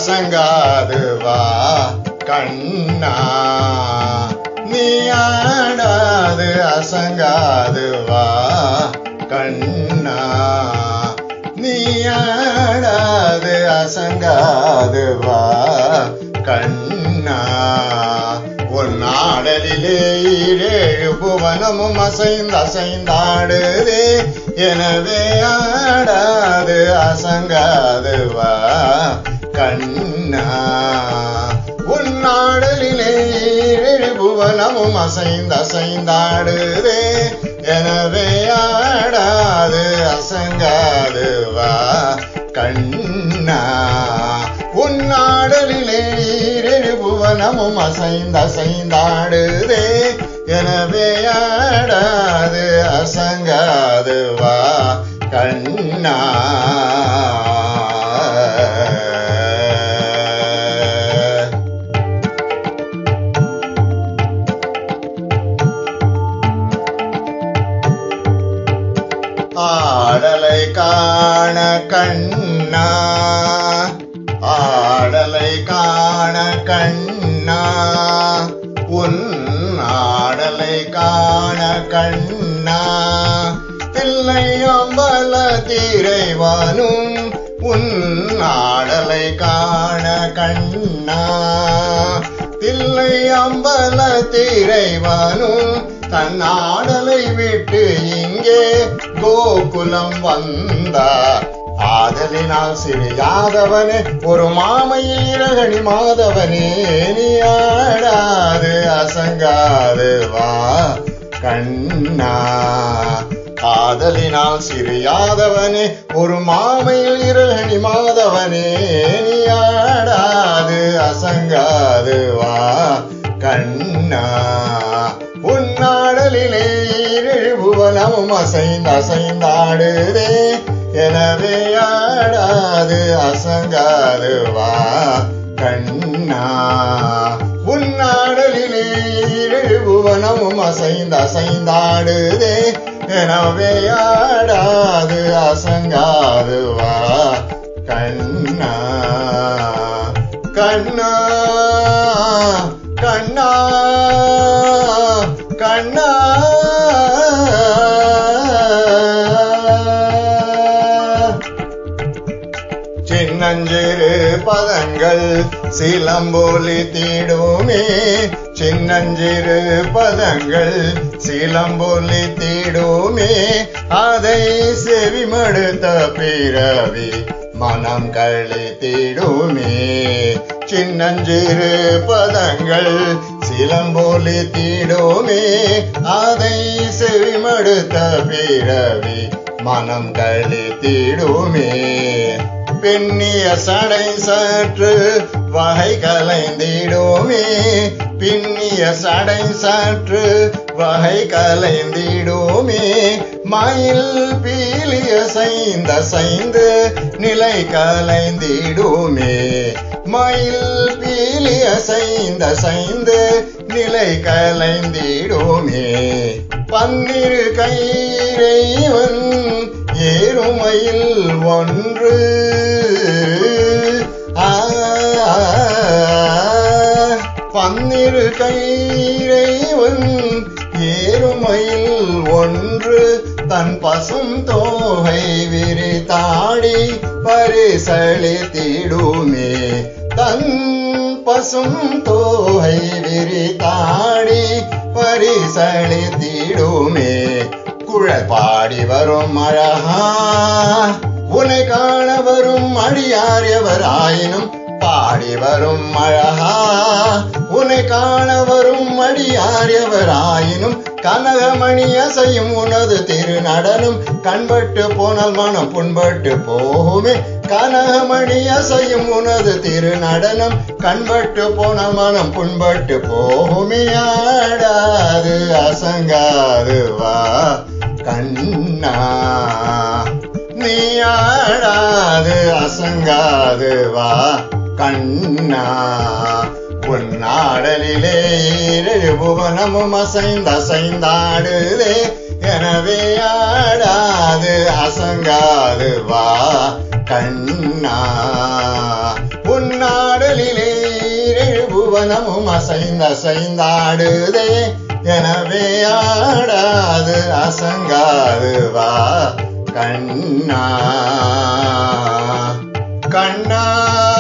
அசங்காது வா கண்ணா நீ ஆடாது அசங்காது வா கண்ணா நீ ஆடாது அசங்காது வா கண்ணா உன் ஆடலிலே ஏழு புவனமும் அசைந்து அசைந்தாடுதே எனவே ஆடாது அசங்காது வா கண்ணா உன் ஆடலிலே ஏழு புவனமும் அசைந்து அசைந்தாடுதே எனவே ஆடாது அசங்காது வா கண்ணா உன் ஆடலிலே ஈரேழு புவனமும் அசைந்து அசைந்தாடுதே எனவே ஆடாது அசங்காது வா கண்ணா ஆடலை காண கண்ணா ஆடலை காண கண்ணா உன் ஆடலை காண கண்ணா தில்லை அம்பல தீரைவானும் உன் ஆடலை காண கண்ணா தில்லை அம்பல தீரைவானும் தன் ஆடலை விட்டு இங்கே கோகுலம் வந்தார் ஆதலினால் சிறியாதவனே ஒரு மாமையில் இரகணி மாதவனே நீ ஆடாது அசங்காது வா கண்ணா காதலினால் சிறியாதவனே ஒரு மாமையில் இரகணி மாதவனே நீ ஆடாது அசங்காது வா கண்ணா உன்னாடலிலே புவனமும் அசைந்து அசைந்தாடுதே எனவே ஆடாது அசங்காது வா கண்ணா உன்னாடலிலே புவனமும் அசைந்து அசைந்தாடுதே எனவே ஆடாது அசங்காது வா கண்ணா கண்ணா கண்ணா கண்ணா சின்னஞ்சிறு பதங்கள் சிலம்பொலி தீடுமே சின்னஞ்சிறு பதங்கள் சிலம்பொலி தீடுமே அதை செவிமடுத்த பிறவி மனம் கழித்திடுமே சின்னஞ்சிறு பதங்கள் சிலம்பொலி தீடுமே அதை செவிமடுத்த பிறவி மனம் கழித்திடுமே பெண்ணிய சடை சற்று வகை கலைந்திடுமே பின்னிய சடை சற்று வகை கலைந்திடுமே மயில் பீலிய சைந்த சைந்து நிலை கலைந்திடுமே மயில் பீலிய சைந்த சைந்து நிலை கலைந்திடுமே பன்னிரு கைரைவன் ஏறுமையில் ஒன்று ஆ, பன்னிரு கைரைவன் ஏறுமையில் ஒன்று தன் பசும் தோகை விரித்தாடி பரிசளித்திடுமே தன் பசும் தோகை விரித்தாடி பரிசளித்திடுமே குழல் பாடி வரும் அழகா உன்னை காண வரும் அடியார் எவராயினும் பாடி வரும் அழகா உன்னை காண வரும் அடியார் எவராயினும் கனகமணி அசையும் உனது திரு நடனம் கண்பட்டு போனால் மனம் புண்பட்டு போகுமே கனகமணி அசையும் உனது திரு நடனம் கண்பட்டு போனால் மனம் புண்பட்டு போகுமே ஆடாது அசங்காது வா கண்ணா நீ ஆடாது அசங்காது வா கண்ணா உன்னாடலிலே ஏழு புவனமும் அசைந்து அசைந்தாடுதே எனவே ஆடாது அசங்காது வா கண்ணா உன் நாடலிலே ஈரேழு புவனமும் அசைந்த அசைந்தாடுதே எனவே ஆடாது அசங்காது வா கண்ணா கண்ணா